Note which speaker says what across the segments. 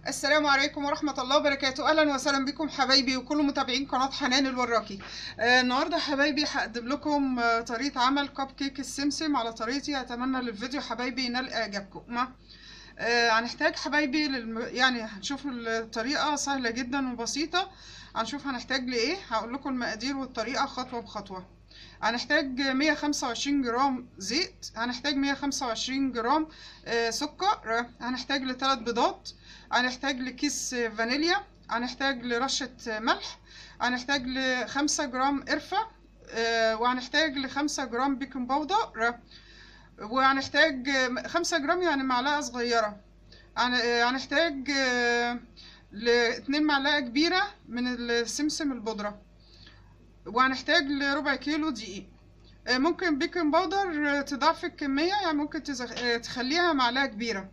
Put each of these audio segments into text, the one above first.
Speaker 1: السلام عليكم ورحمة الله وبركاته أهلا وسهلا بكم حبايبي وكل متابعين قناة حنان الوراكي آه النهاردة حبايبي هقدم لكم آه طريقة عمل كب كيك السمسم على طريقتي أتمنى للفيديو حبايبي ينال إعجابكم ما آه هنحتاج حبايبي للم... يعني هنشوف الطريقة سهلة جدا وبسيطة هنشوف هنحتاج لإيه هقول لكم المقادير والطريقة خطوة بخطوة هنحتاج 125 جرام زيت هنحتاج 125 جرام آه سكر هنحتاج لثلاث بيضات هنحتاج لكيس فانيليا هنحتاج لرشة ملح هنحتاج لخمسة جرام قرفة آه وهنحتاج لخمسة جرام بيكنج باودر وهنحتاج خمسة جرام يعني معلقة صغيرة هنحتاج لاتنين معلقة كبيرة من السمسم البودرة وهنحتاج لربع كيلو دقيق ممكن بيكنج باودر تضاعف الكمية يعني ممكن تخليها معلقة كبيرة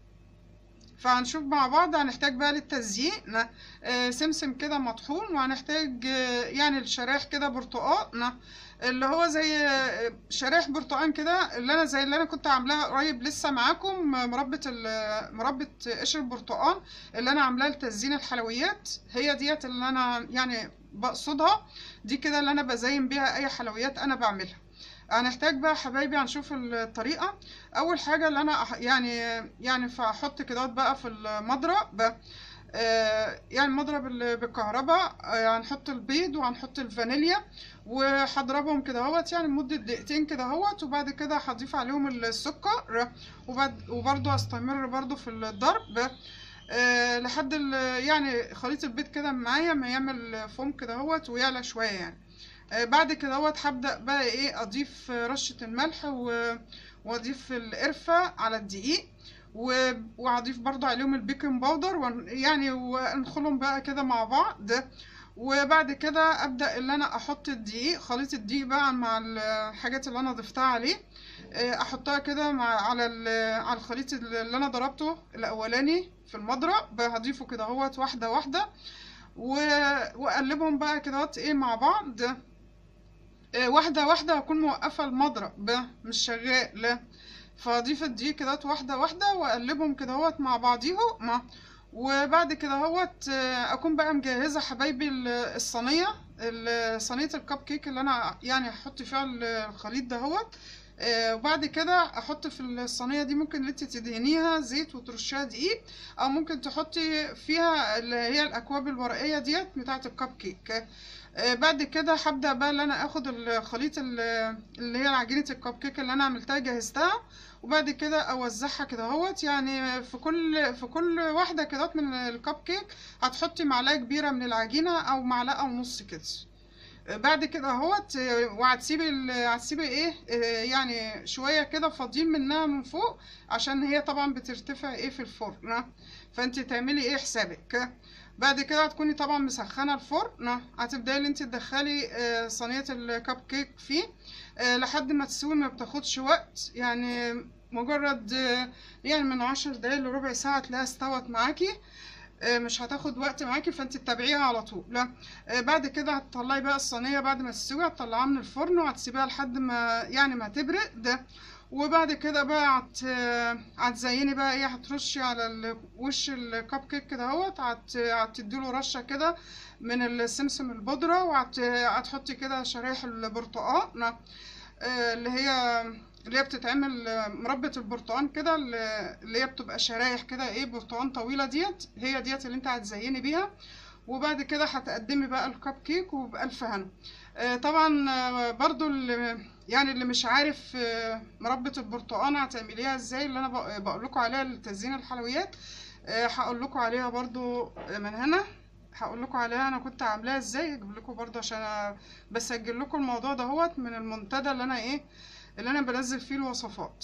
Speaker 1: فهنشوف مع بعض هنحتاج بقى للتزيين سمسم كده مطحون وهنحتاج يعني الشرايح كده برتقال اللي هو زي شرايح برتقان كده اللي انا زي اللي انا كنت عاملاها قريب لسه معاكم مربة مربة قشر البرتقان اللي انا عاملاها لتزيين الحلويات هي ديت اللي انا يعني بقصدها دي كده اللي انا بزين بيها اي حلويات انا بعملها هنحتاج بقى حبايبي هنشوف الطريقه اول حاجه اللي انا يعني يعني فاحط كده بقى في المضرب آه يعني مضرب بالكهرباء آه هنحط البيض وهنحط الفانيليا وهضربهم كده اهوت يعني لمده دقيقتين كده اهوت وبعد كده هضيف عليهم السكر وبعد وبرده استمر برده في الضرب آه لحد يعني خليط البيض كده معايا ما يعمل فوم كده اهوت ويعلى شويه يعني بعد كده اهوت هبدا بقى ايه اضيف رشه الملح و... واضيف القرفه على الدقيق و... وهضيف برضو عليهم البيكنج باودر و... يعني وانخلهم بقى كده مع بعض وبعد كده ابدا اللي انا احط الدقيق خليط الدقيق بقى مع الحاجات اللي انا ضفتها عليه احطها كده مع على على الخليط اللي انا ضربته الاولاني في المضرب هضيفه كده اهوت واحده واحده و... واقلبهم بقى كده ايه مع بعض واحدة واحدة هكون موقفة المضرب مش شغال فاضيف الدقيق كده واحدة واحدة واقلبهم كده اهوت مع بعضيهم وبعد كده اهوت اكون بقى مجهزة حبايبي الصينية صينية الكب كيك اللي انا يعني هحط فيها الخليط ده اهوت وبعد كده احط في الصينيه دي ممكن انت تدهنيها زيت وترشيها دقيق او ممكن تحطي فيها اللي هي الاكواب الورقيه ديت بتاعه الكب كيك بعد كده هبدا بقى اللي انا اخد الخليط اللي هي عجينه الكب كيك اللي انا عملتها جهزتها وبعد كده اوزعها كده اهوت يعني في كل في كل واحده كده من الكب كيك هتحطي معلقه كبيره من العجينه او معلقه ونص كده بعد كده اهوت وهتسيبي هتسيبي ايه يعني شويه كده فاضيين منها من فوق عشان هي طبعا بترتفع ايه في الفرن فانت تعملي ايه حسابك بعد كده هتكوني طبعا مسخنه الفرن هتبداي ان انت تدخلي صينيه الكب كيك فيه لحد ما تسوي ما بتاخدش وقت يعني مجرد يعني من عشر دقايق لربع ساعه تلاقيها استوت معاكي مش هتاخد وقت معاكي فانت تتابعيها على طول لا بعد كده هتطلعي بقى الصينيه بعد ما تستوي هتطلعيها من الفرن وهتسيبيها لحد ما يعني ما تبرد وبعد كده بقى هت هتزيني بقى ايه هترشي على وش الكب كيك كده اهوت هتديله رشه كده من السمسم البودره وهتحطي كده شرايح البرتقال اللي هي اللي هي بتتعمل مربة البرتقان كده اللي هي بتبقى شرايح كده ايه برتقان طويلة ديت هي ديت اللي انت هتزيني بيها وبعد كده هتقدمي بقى الكب كيك وبألف هنا طبعا برضو اللي يعني اللي مش عارف مربة البرتقان هتعمليها ازاي اللي انا بقول لكم عليها لتزيين الحلويات هقول لكم عليها برضو من هنا هقول لكم عليها انا كنت عاملاها ازاي اجيب لكم برضو عشان بسجل لكم الموضوع دهوت من المنتدى اللي انا ايه اللي انا بنزل فيه الوصفات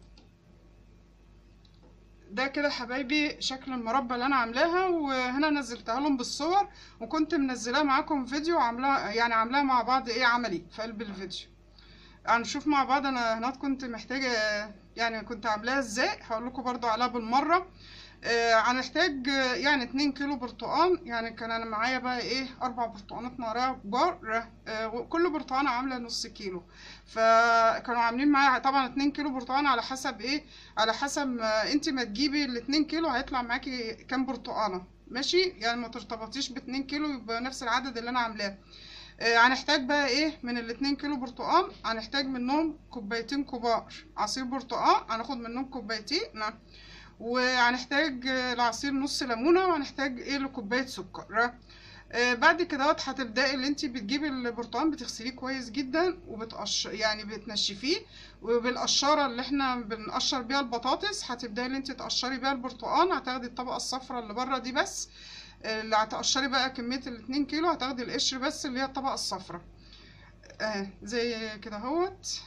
Speaker 1: ده كده حبايبي شكل المربى اللي انا عاملاها وهنا نزلتها لهم بالصور وكنت منزلاه معاكم فيديو عاملاها يعني عاملاها مع بعض ايه عملي في قلب الفيديو هنشوف مع بعض انا هنا كنت محتاجه يعني كنت عاملاها ازاي هقول لكم برضو عليها بالمره آه هنحتاج آه، يعني اتنين كيلو برتقان يعني كان انا معايا بقى ايه اربع برتقانات نقريها كبار آه كل برتقانه عامله نص كيلو فكانوا عاملين معايا طبعا اتنين كيلو برتقان على حسب ايه على حسب ما انت ما تجيبي الاتنين كيلو هيطلع معاكي كام برتقانه ماشي يعني ما ترتبطيش باتنين كيلو يبقى نفس العدد اللي انا عاملاه آه، هنحتاج بقى ايه من الاتنين كيلو برتقان هنحتاج منهم كوبايتين كبار عصير برتقان هناخد منهم كوبايتين نعم وهنحتاج آه، لعصير نص ليمونه وهنحتاج ايه لكوبايه سكر آه، بعد كده هتبداي اللي انت بتجيبي البرتقال بتغسليه كويس جدا وبتقش يعني بتنشفيه وبالقشاره اللي احنا بنقشر بيها البطاطس هتبداي اللي انت تقشري بيها البرتقال هتاخدي الطبقه الصفراء اللي بره دي بس اللي هتقشري بقى كميه الاتنين كيلو هتاخدي القشر بس اللي هي الطبقه الصفراء اه زي كده اهوت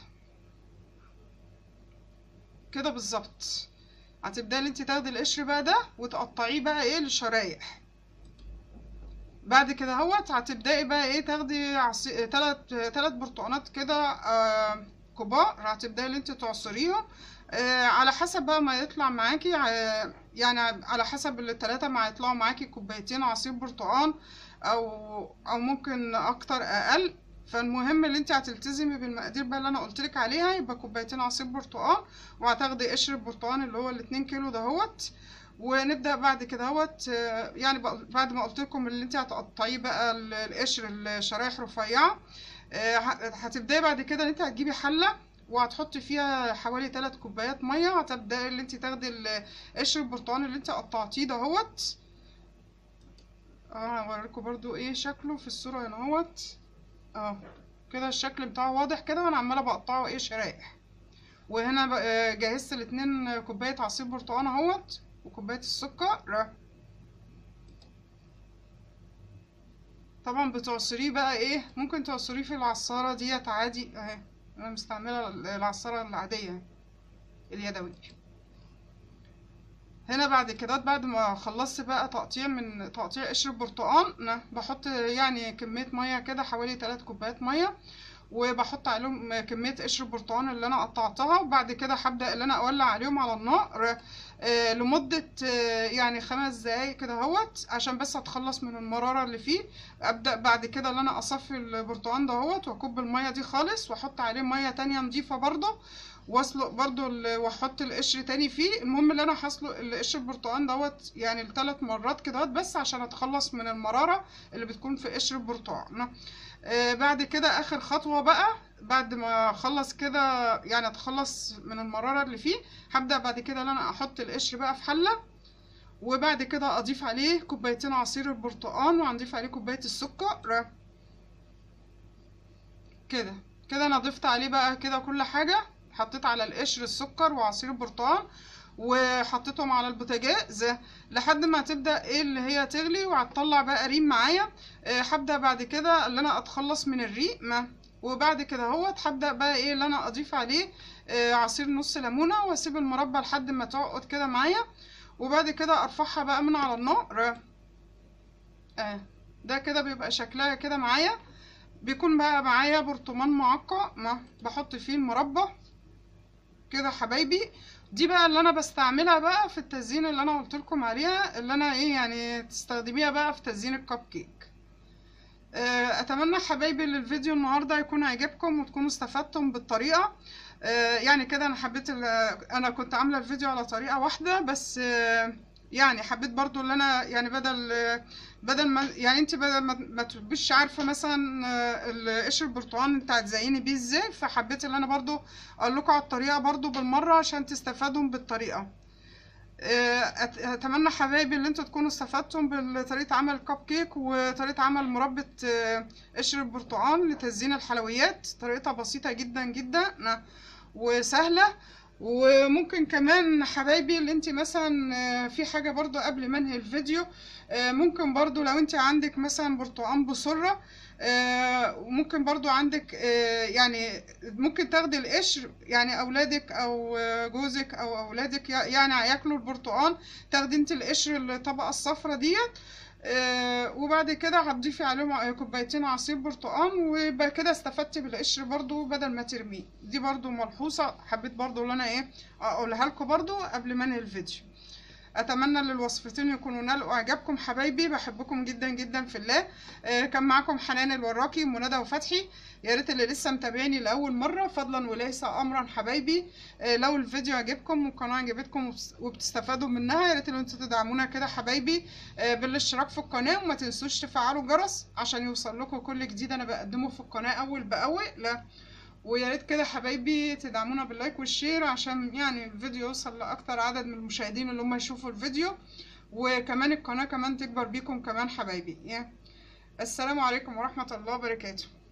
Speaker 1: كده بالظبط هتبداي اللي انت تاخدي القشر بقى ده وتقطعيه بقى ايه لشرايح بعد كده اهوت هتبداي بقى ايه تاخدي عصي... تلات تلات برتقانات كده آه كبار هتبداي اللي انت تعصريهم آه على حسب بقى ما يطلع معاكي آه يعني على حسب التلاتة ما يطلعوا معاكي كوبايتين عصير برتقان او او ممكن اكتر اقل فالمهم اللي انت هتلتزمي بالمقادير بقى اللي انا قلتلك عليها يبقى كوبايتين عصير برتقان وهتاخدي قشر البرتقان اللي هو الاتنين كيلو دهوت ونبدا بعد كده اهوت آه، يعني بق- بعد ما قلت لكم اللي انت هتقطعيه بقى ال- القشر الشرايح رفيعه آه، ه- هتبداي بعد كده ان انت هتجيبي حله وهتحطي فيها حوالي 3 كوبايات ميه وهتبداي اللي انت تاخدي ال- قشر البرتقال اللي انت قطعتيه دهوت اه هوريكم برضو ايه شكله في الصوره هنا اهوت اه كده الشكل بتاعه واضح كده وانا عماله بقطعه ايه شرايح وهنا بقى جهزت الاتنين كوبايه عصير برتقال اهوت وكوبايه السكر طبعا بتعصريه بقى ايه ممكن تعصريه في العصاره ديت عادي اهي انا مستعمله العصاره العاديه اليدوي هنا بعد كده بعد ما خلصت بقى تقطيع من تقطيع قشر البرتقال أنا بحط يعني كميه ميه كده حوالي 3 كوبايات ميه وبحط عليهم كميه قشر البرتقال اللي انا قطعتها وبعد كده هبدا اللي انا اولع عليهم على النار آه، لمده آه، يعني خمس دقايق كده اهوت عشان بس اتخلص من المراره اللي فيه ابدا بعد كده اللي انا اصفي البرتقال دهوت واكب الميه دي خالص واحط عليه ميه تانية نضيفه برضه واسلق برضو ال- واحط القشر تاني فيه المهم اللي انا هسلق القشر البرتقال دوت يعني لثلاث مرات كده بس عشان اتخلص من المرارة اللي بتكون في قشر البرتقال آه بعد كده اخر خطوة بقى بعد ما اخلص كده يعني اتخلص من المرارة اللي فيه هبدأ بعد كده ان انا احط القشر بقى في حلة وبعد كده اضيف عليه كوبايتين عصير البرتقال وهنضيف عليه كوباية السكر كده كده انا ضفت عليه بقى كده كل حاجة حطيت على القشر السكر وعصير البرتقال وحطيتهم على البوتاجاز لحد ما تبدا ايه اللي هي تغلي وهتطلع بقى ريم معايا آه، هبدا بعد كده اللي انا اتخلص من الريق ما وبعد كده اهوت هبدا بقى ايه اللي انا اضيف عليه آه، عصير نص ليمونه واسيب المربى لحد ما تعقد كده معايا وبعد كده ارفعها بقى من على النار اه ده كده بيبقى شكلها كده معايا بيكون بقى معايا برطمان معقع ما بحط فيه المربى كده حبايبي دي بقى اللي انا بستعملها بقى في التزيين اللي انا قلت لكم عليها اللي انا ايه يعني تستخدميها بقى في تزيين الكب كيك آه، اتمنى حبايبي ان الفيديو النهارده يكون عجبكم وتكونوا استفدتم بالطريقه آه، يعني كده انا حبيت ال- انا كنت عامله الفيديو على طريقه واحده بس آه، يعني حبيت برضو اللي انا يعني بدل بدل ما يعني انت بدل ما, ما تبقيش عارفه مثلا آه، القشر البرتقال انت هتزيني بيه ازاي فحبيت ان انا برضو اقول لكم على الطريقه برضو بالمره عشان تستفادوا بالطريقه آه، أت- اتمنى حبايبي ان انتوا تكونوا استفدتم بطريقه عمل الكب كيك وطريقه عمل مربى آه، قشر البرتقال لتزيين الحلويات طريقتها بسيطه جدا جدا وسهله وممكن كمان حبايبي اللي انت مثلا آه، في حاجه برضو قبل ما انهي الفيديو آه، ممكن برضو لو انت عندك مثلا برتقال بسره آه، وممكن برضو عندك آه، يعني ممكن تاخدي القشر يعني اولادك او آه، جوزك او اولادك يا- يعني هياكلوا البرتقال تاخدي انت القشر الطبقه الصفرا ديت آه، وبعد كده هتضيفي عليهم ع- كوبايتين عصير برتقال ويبقى كده استفدتي بالقشر برضو بدل ما ترميه دي برضو ملحوظه حبيت برضو اللي انا ايه اقولها لكم برضو قبل ما انهي الفيديو اتمنى ان الوصفتين يكونوا نالوا اعجابكم حبايبي بحبكم جدا جدا في الله آه، كان معاكم حنان الوراكي ومنى وفتحي يا ريت اللي لسه متابعيني لاول مره فضلا وليس امرا حبايبي آه، لو الفيديو عجبكم والقناه عجبتكم وبس- وبتستفادوا منها يا ريت ان انتوا تدعمونا كده حبايبي آه، بالاشتراك في القناه وما تنسوش تفعلوا الجرس عشان يوصل لكم كل جديد انا بقدمه في القناه اول باول لا ويا ريت كده حبايبي تدعمونا باللايك والشير عشان يعني الفيديو يوصل لاكتر عدد من المشاهدين اللي هم يشوفوا الفيديو وكمان القناه كمان تكبر بيكم كمان حبايبي يعني السلام عليكم ورحمه الله وبركاته